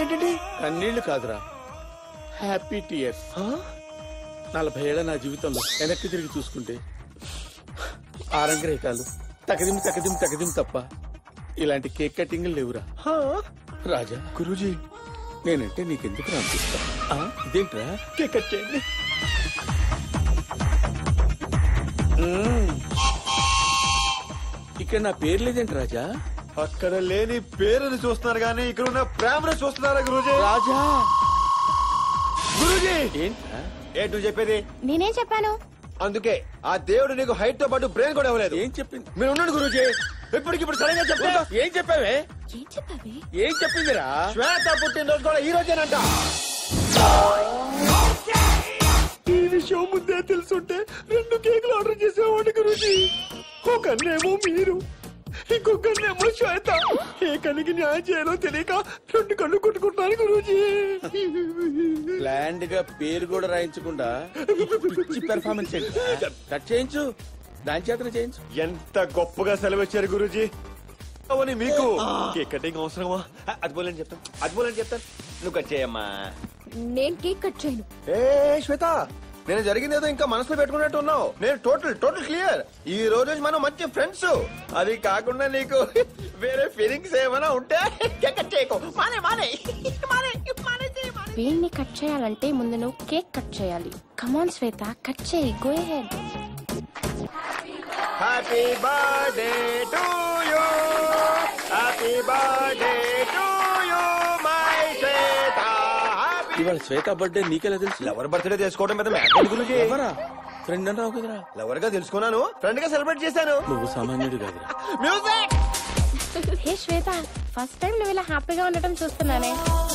కన్నీళ్ళేంటండి కన్నీళ్లు కాదురా happy tears నలభై ఏళ్ల నా జీవితంలో వెనక్కి తిరిగి చూసుకుంటే ఆరంగ్రేకాలు తకదిం తకదిం తకదిం తప్ప ఇలాంటి కేక్ కటింగ్లు లేవురా రాజా గురూజీ నేనంటే నీకెందుకు అనిపిస్తా ఇదేంట్రా కేక్ కట్ చేయండి మ్మ్. ఇక్కడ నా పేరు లేదేంటి రాజా అక్కడ లేని పేరుని చూస్తున్నారు కానీ ఇక్కడ ఉన్న ప్రేమను చూస్తున్నారా గురూజీ రాజా గురూజీ ఏంట్రా ఏంటి నువ్వు చెప్పేది నేనేం చెప్పాను అందుకే ఆ దేవుడు నీకు హైట్ తో పాటు బ్రెయిన్ కూడా ఇవ్వలేదు ఏం చెప్పింది మీరు ఉండండి గురూజీ ఇప్పటికిప్పుడు సడన్ గా చెప్తా ఏం చెప్పావే ఏం చెప్పావి ఏం చెప్పిందిరా శ్వేత పుట్టినరోజు కూడా ఈ రోజేనంట ఈ విషయం ముందే తెలుసుంటే రెండు కేకులు ఆర్డర్ చేసేవాడి గురుజీ ఒకన్నేమో మీరు ఇంకొకన్నేమో శ్వేత ఏ కనికి న్యాయం చేయాలో తెలియక రెండు కళ్ళు కొట్టుకుంటాను గురూజీ ప్లాండ్ గా పేరు కూడా రాయించకుండా పిచ్చి పెర్ఫార్మెన్స్ కట్ చేయించు దాని చేతనే చేయించు ఎంత గొప్పగా సెలవిచ్చారు గురూజీ అవును మీకు కేక్ కటింగ్ అవసరమా అది పోలేని చెప్తాను అది పోలేని చెప్తాను నువ్వు కట్ చేయమ్మా నేను కేక్ కట్ చేయను ఏ శ్వేత నేను జరిగింది ఏదో ఇంకా మనసులో పెట్టుకున్నట్టు ఉన్నావు నేను టోటల్ టోటల్ క్లియర్ ఈ రోజు నుంచి మనం మంచి ఫ్రెండ్స్ అది కాకుండా నీకు వేరే ఫీలింగ్స్ ఏమైనా ఉంటే కట్ చేయకు మానే మానే మానే మానే చేయి, మానే. వీడిని కట్ చేయాలంటే ముందు నువ్వు కేక్ కట్ చేయాలి కమాన్ శ్వేత కట్ చేయి go head happy birthday to you happy birthday to you my Shweta happy ఇవాళ శ్వేత బర్త్డే నీకెలా తెలుసు లవర్ బర్త్డే చేసుకోవడం పెద్ద మ్యాటర్ గురించి ఎవరా ఫ్రెండ్ అన్నావు కదరా లవర్ గా తెలుసుకున్నాను ఫ్రెండ్ గా సెలబ్రేట్ చేశాను నువ్వు సామాన్యుడు కాదురా music hey Shweta first time నువ్వు ఇలా హ్యాపీగా ఉండటం చూస్తున్నానే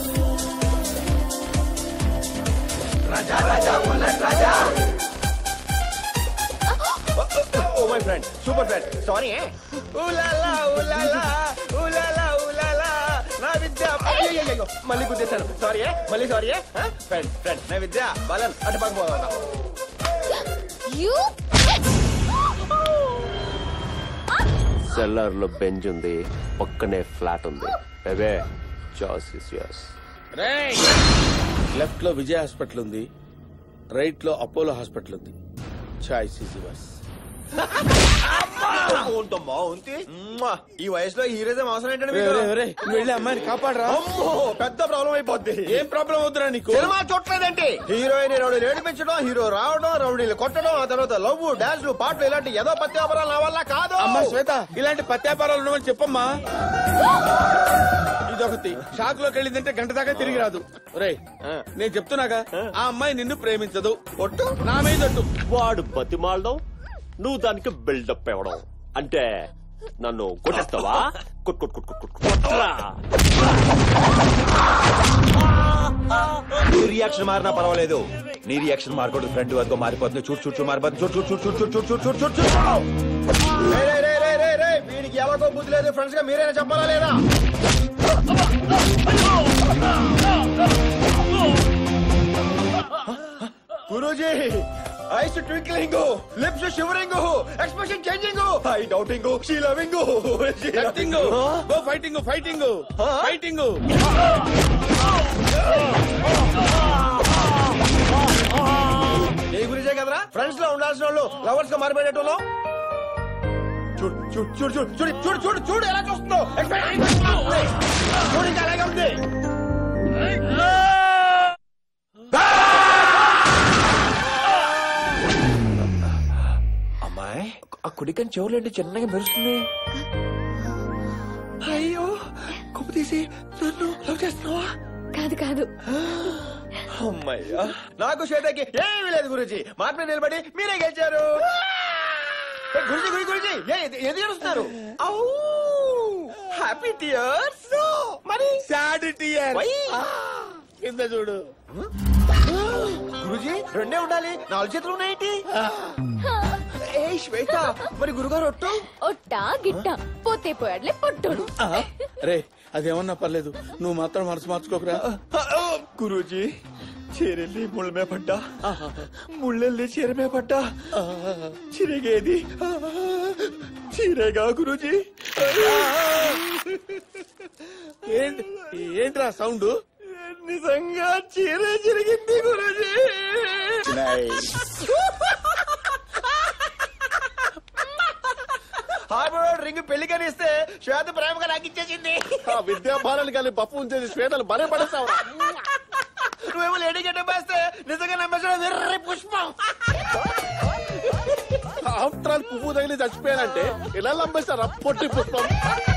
oh my friend super friend sorry ఊలాలా ఊలాలా ఊలాలా ఊలాలా నా విద్య అయ్యయ్యయ్యో, మళ్ళీ గుద్దేశాను సారీ మళ్ళీ సారీ ఫ్రెండ్ ఫ్రెండ్ నా విద్య బలన్ అటు పక్క పోదా యూ సెల్లార్ లో బెంచ్ ఉంది పక్కనే ఫ్లాట్ ఉంది baby choice is yours left లో విజయ్ హాస్పిటల్ ఉంది రైట్ లో అపోలో హాస్పిటల్ ఉంది చాయిస్ ఈజ్ యువర్స్ ఉంటమ్మా ఉంటి మ్మా. ఈ వయసులో హీరోజం అవసరం ఏంటంటే రే, మీకు? రే, రే, నువ్వు వెళ్ళి అమ్మాయిని కాపాడరా అమ్మో పెద్ద ప్రాబ్లం అయిపోద్ది ఏం ప్రాబ్లం అవుతురా నీకు సినిమా చూడలేదంటే హీరోయిన్ రౌడీలు ఏడిపించడం హీరో రావడం రౌడీలు కొట్టడం ఆ తర్వాత లవ్ డాన్స్ పాటలు ఇలాంటి ఏదో పత్యాపరాలు నా వల్ల కాదు అమ్మా శ్వేత ఇలాంటి పత్యాపారాలు ఉండవని చెప్పమ్మా ఇదొకటి షాక్ లోకి వెళ్ళిందంటే గంట దాకా తిరిగి రాదు రే నేను చెప్తున్నాగా ఆ అమ్మాయి నిన్ను ప్రేమించదు ఒట్టు నా మీద ఒట్టు. వాడు బతిమాలడం నువ్వు దానికి బిల్డప్ ఇవ్వడం అంటే నన్ను కొట్టేస్తావా కొట్ కొట్ కొట్ కొట్ కొట్ కొట్రా. నీ రియాక్షన్ మారినా పర్వాలేదు నీ రియాక్షన్ మారకూడదు ఫ్రెండ్ వరకు మారిపోతుంది చూడు చూడు చూడు మారిపోతుంది చూడు చూడు చూడు చూడు చూడు చూడు చూడు చూడు చూడు రే, రే, రే, రే, రే, రే, వీడికి ఎలాగో బుద్ధి లేదు ఫ్రెండ్స్ గా మీరైనా చెప్పాలా లేదా Guruji eyes twinkling lips shivering expression changing I doubting she loving Acting. Go fighting, fighting, fighting. ఏ గురించే కదరా ఫ్రెండ్స్ లో ఉండాల్సిన వాళ్ళు లవర్స్ గా మారిపోయేటోళ్ళు చూడు చూడు చూడు చూడు చూడు చూడు చూడు చూడు ఎలా చూస్తుందో చూడు ఇంకా అలాగే ఉంది అమ్మాయి ఆ కుడికని చెవులేంటి చిన్నగా మెరుస్తుంది అయ్యో కొమ్ము తీసి నన్ను లవ్ చేస్తున్నావా కాదు కాదు అమ్మయ్యా నాకు శ్వేతకి ఏమీ లేదు గురుజీ మాట మీద నిలబడి మీరే గెలిచారు ఏ, గురుజీ గురి గురుజీ ఏ, ఎది- ఎందుకు ఏడుస్తున్నారు హ్యాపీ టియర్స్ మరి Sad tears. Why? కింద చూడు గురుజీ రెండే ఉండాలి నాలుగు చేతులు ఉన్నాయేంటి ఏ శ్వేత మరి గురుగారు ఒట్టు ఒట్టా గిట్ట పోతే పోయాడులే పొట్టుడు రే అదేమన్నా పర్లేదు నువ్వు మాత్రం మనసు మార్చుకోకరా గురూజీ చీరెళ్ళి ముళ్ళ మీద పడ్డా ముళ్ళెళ్ళి చీర మీద పడ్డా చిరిగేది చీరేగా గురూజీ ఏంటి ఏంట్రా సౌండ్ నిజంగా చీర జరిగింది గురుజీ హార్బర్ రింగ్ పెళ్లి కనిస్తే శ్వేత ప్రేమగా నాకు ఇచ్చేసింది ఆ విద్యాబాలని కానీ బప్పు ఉంచేసి శ్వేతలు బలే పడేస్తావు నువ్వేమో లేడీ గడ్డ వేస్తే నిజంగా నమ్మేసాడు వెర్రి పుష్పం ఆఫ్టర్ ఆల్ పువ్వు తగిలి చచ్చిపోయానంటే ఇలా లంబేస్తారా పొట్టి పుష్పం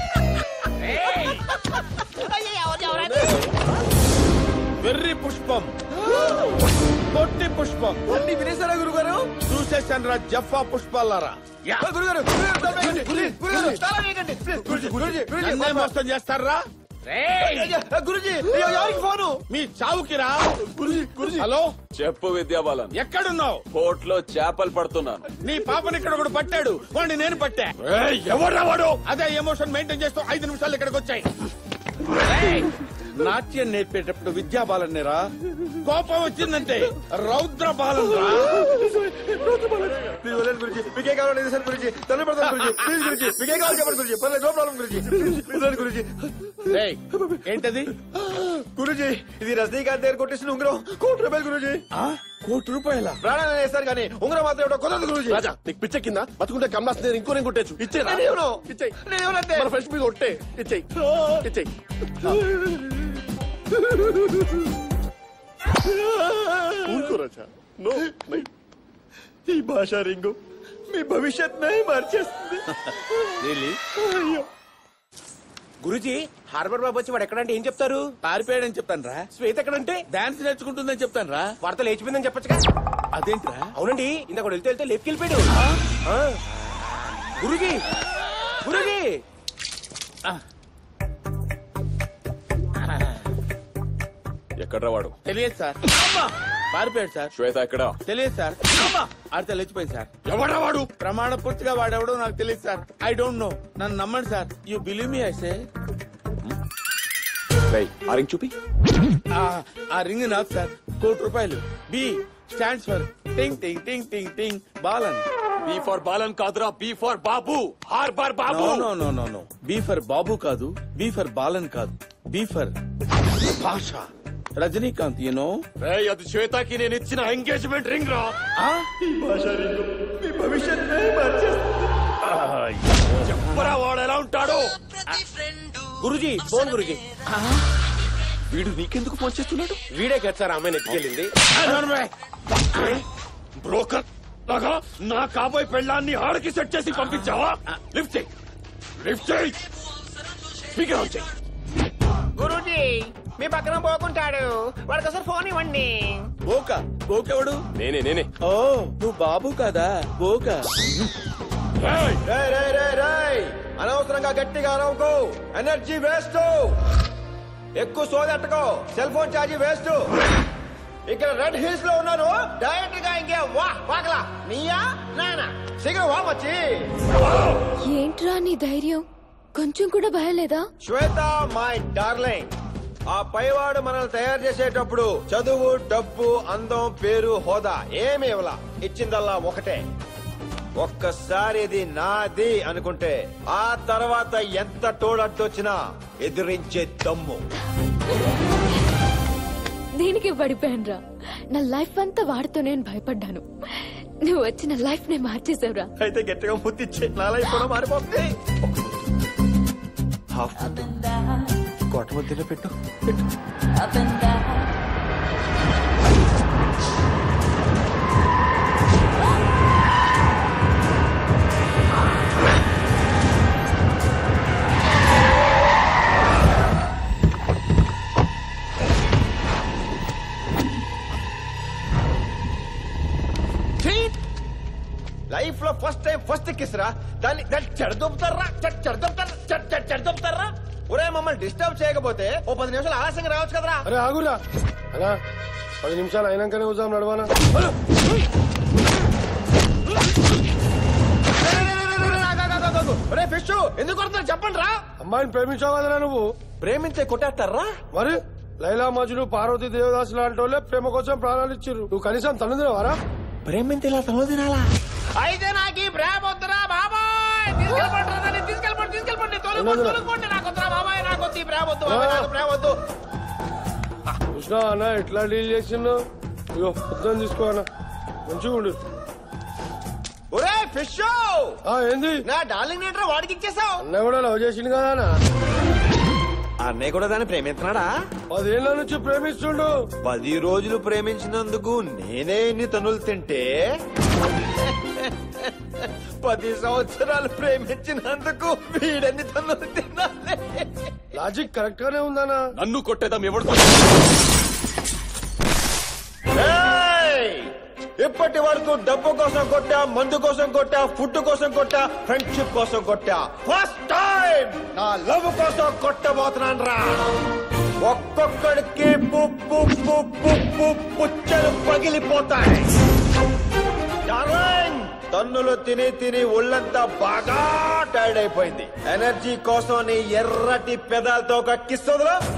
వెర్రి పుష్పం పొట్టి పుష్పం అన్ని వినేశారా గురుగారు చూసేసాను రా జఫా పుష్పాలారా యా. గురుగారు గురుగారు, తాళం వేయండి. గురుజీ, గురుగారు, తాళం వేయకండి. ప్లీజ్, గురుజీ, గురుజీ, గురుజీ, నన్నే మోసం చేస్తారా అయ్యా, గురుజీ అయ్యో, ఎవరికి ఫోను మీ చావుకి రా గురుజీ గురుజీ హలో చెప్పు విద్యాబాలన్ ఎక్కడున్నావు పోర్ట్లో చేపలు పడుతున్నాను నీ పాపని ఇక్కడ ఒకడు పట్టాడు వాడిని నేను పట్టా ఎవడ్రా వాడు అదే ఎమోషన్ మెయింటైన్ చేస్తూ ఐదు నిమిషాలు ఇక్కడికి వచ్చాయి నాట్యం నేర్పేటప్పుడు విద్యాబాలన్ రా కోపం వచ్చిందంటే రౌద్ర బాలన్ రా ప్లీజ్ వదలండి గురుజీ మీకే కావాలి సార్ గురుజీ తల్లి పడతాను గురుజీ ప్లీజ్ గురుజీ మీకే కావాలి చెప్పండి గురుజీ పర్లేదు నో ప్రాబ్లం గురుజీ ప్లీజ్ వదలండి గురుజీ ఏయ్, ఏంటది గురుజీ ఇది రజనీకాంత్ దగ్గర కొట్టేసిన ఉంగరం కోటి రూపాయలు గురుజీ ఆ, కోటి రూపాయల ప్రాణాలు వేస్తారు కానీ ఉంగరం మాత్రం ఎవడో కుదరదు గురుజీ రాజా నీకు పిచ్చ కింద బతుకుంటే కమలాస్ నేను ఇంకో నేను కొట్టేచ్చు ఇచ్చేరా నేనేమో ఇచ్చేయి నేనేమనంతే మన ఫ్రెండ్స్ మీద కొట్టే ఇచ్చేయి ఇచ్చేయి ఊరుకో రాజా నో నై. ఈ భాషా రింగు మీ భవిష్యత్ మార్చేస్తుంది గురుజీ హార్బర్ బాబు వచ్చి వాడు ఎక్కడంటే ఏం చెప్తారు పారిపోయాడని చెప్తాను రా శ్వేత ఎక్కడంటే డాన్స్ నేర్చుకుంటుందని చెప్తాను రా వార్త లేచిపోయిందని చెప్పొచ్చుగా అదేంట్రా అవునండి ఇందాక వెళ్తే వెళ్తే లేపుకెళ్ళిపోయాడు ఆ. గురుజీ గురుజీ ఎక్కడ్రా వాడు తెలియదు సార్ పారిపోయాడు సార్ శ్వేత ఎక్కడ తెలియదు సార్ ఆడితే లేచిపోయింది సార్ ఎవడ్రా వాడు ప్రమాణ పూర్తిగా వాడెవడో నాకు తెలియదు సార్ ఐ డోంట్ నో నన్ను నమ్మండి సార్ యూ బిలీవ్ మీ ఐసే రేయ్, ఆ రింగ్ చూపి ఆ రింగ్ నాకు సార్ కోటి రూపాయలు బి స్టాండ్స్ ఫర్ టింగ్ టింగ్ టింగ్ టింగ్ టింగ్ బాలన్ బీ ఫర్ బాలన్ కాదురా B for Babu harbour Babu no no no no no B for Babu కాదు బీ ఫర్ బాలన్ కాదు B for Baasha Rajinikanth you know రేయ్, అది శ్వేతకి నేను ఇచ్చిన ఎంగేజ్మెంట్ రింగ్ రా మీ భవిష్యత్ మార్చేస్తుంది చెప్పరా వాడు ఎలా ఉంటాడు గురుజీ ఫోన్ గురుజీ వీడు నీకెందుకు ఫోన్ చేస్తున్నాడు వీడే కదా సార్ అమ్మాయిని ఎత్తుకెళ్ళింది బ్రోకర్ లాగా నా కాబోయే పెళ్ళాన్ని ఆడికి సెట్ చేసి పంపించావా లిఫ్ట్ చేయి లిఫ్ట్ చేయి స్పీకర్ ఆన్ చేయి గురూజీ మీ పక్కన పోకుంటాడు వాడికి ఒకసారి ఫోన్ ఇవ్వండి బోక బోకెవడు నేనే నేనే ఓ నువ్వు బాబు కదా బోక రేయ్, రేయ్ రేయ్ రేయ్ రేయ్ అనవసరంగా గట్టిగా అరవకు ఎనర్జీ వేస్ట్ ఎక్కువ సోదెట్టుకో సెల్ ఫోన్ ఛార్జీ వేస్ట్ ఇక్కడ రెడ్ హిల్స్ లో ఉన్నాను డైరెక్ట్ గా ఇంకే వా వాకలా నీయా నానా శీఘ్రం వా వచ్చి ఏంట్రా నీ ధైర్యం కొంచెం కూడా భయం లేదా శ్వేత మై డార్లింగ్ ఆ పైవాడు మనల్ని తయారు చేసేటప్పుడు చదువు డబ్బు అందం పేరు హోదా ఏమి ఇవ్వలా ఇచ్చిందల్లా ఒకటే ఒక్కసారి ఇది నాది అనుకుంటే ఆ తర్వాత ఎంత తోడట్టొచ్చినా ఎదిరించే దమ్ము దీనికి పడిపోయానురా నా లైఫ్ అంతా వాడితో నేను భయపడ్డాను నువ్వు వచ్చిన లైఫ్ నే మార్చేసావురా అయితే గట్టిగా ముద్దిచ్చే నా లైఫ్ కూడా మారిపోతుంది హాఫ్ కొట్ట ముద్దిలో పెట్టు లైఫ్ లో ఫస్ట్ టైం ఫస్ట్ కిస్ రా దాన్ని దాన్ని చెడదొప్పుతారా చెడదొప్పుతారా చెడదొప్పుతారా ఒరే మమ్మల్ని డిస్టర్బ్ చేయకపోతే ఓ పది నిమిషాలు ఆలస్యంగా రావచ్చు కదరా అరే ఆగురా అలా పది నిమిషాలు అయినాకనే ఉదాం నడవానా ఒరే ఫిష్ ఎందుకు కొడుతున్నారు చెప్పండి రా అమ్మాయిని ప్రేమించావు కదరా నువ్వు ప్రేమించే కొట్టేస్తారా మరి లైలా మజులు పార్వతి దేవదాసు లాంటి వాళ్ళే ప్రేమ కోసం ప్రాణాలు ఇచ్చిర్రు నువ్వు కనీసం తనుదినవారా ప్రేమించి ఇలా తల తినాలా అయితే నాకు ఈ ప్రేమ వద్దురా బాబాయ్ తీసుకెళ్ళిపోండి నన్ను తీసుకెళ్ళిపోండి తీసుకెళ్ళిపోండి తొలగిపోండి తొలగిపోండి నాకు వద్దురా బాబాయ్ నాకు వద్దు ఈ ప్రేమ వద్దు బాబాయ్ నాకు ప్రేమ వద్దు చూసినా అన్న ఎట్లా డీల్ చేసిందో ఇగో పొద్దున్న తీసుకో అన్న మంచిగా ఉండు ఒరే ఫిష్ ఆ, ఏంది నా డార్లింగ్ నేటర్ వాడికి ఇచ్చేసావు అన్న కూడా లవ్ చేసిండు కదా అన్న అన్నయ్య కూడా దాన్ని ప్రేమిస్తున్నాడా పదేళ్ల నుంచి ప్రేమిస్తుండు పది రోజులు ప్రేమించినందుకు నేనే ఇన్ని తనులు తింటే పది సంవత్సరాలు ప్రేమించినందుకు వీడన్ని తనులు తినాలి లాజిక్ కరెక్ట్ గానే ఉందన్నా నన్ను కొట్టేదాం ఎవడు ఏయ్! ఇప్పటి వరకు డబ్బు కోసం కొట్టా మందు కోసం కొట్టా ఫుడ్ కోసం కొట్టా ఫ్రెండ్షిప్ కోసం కొట్టా ఫస్ట్ టైం నా లవ్ కోసం కొట్టబోతున్నాను రా ఒక్కొక్కడికి పుప్పు పుప్పు పుప్పు పుచ్చలు పగిలిపోతాయి డార్లింగ్, తన్నులు తిని తిని ఒళ్ళంతా బాగా టైర్డ్ అయిపోయింది ఎనర్జీ కోసం నీ ఎర్రటి పెదాలతో ఒక కిస్ వదలు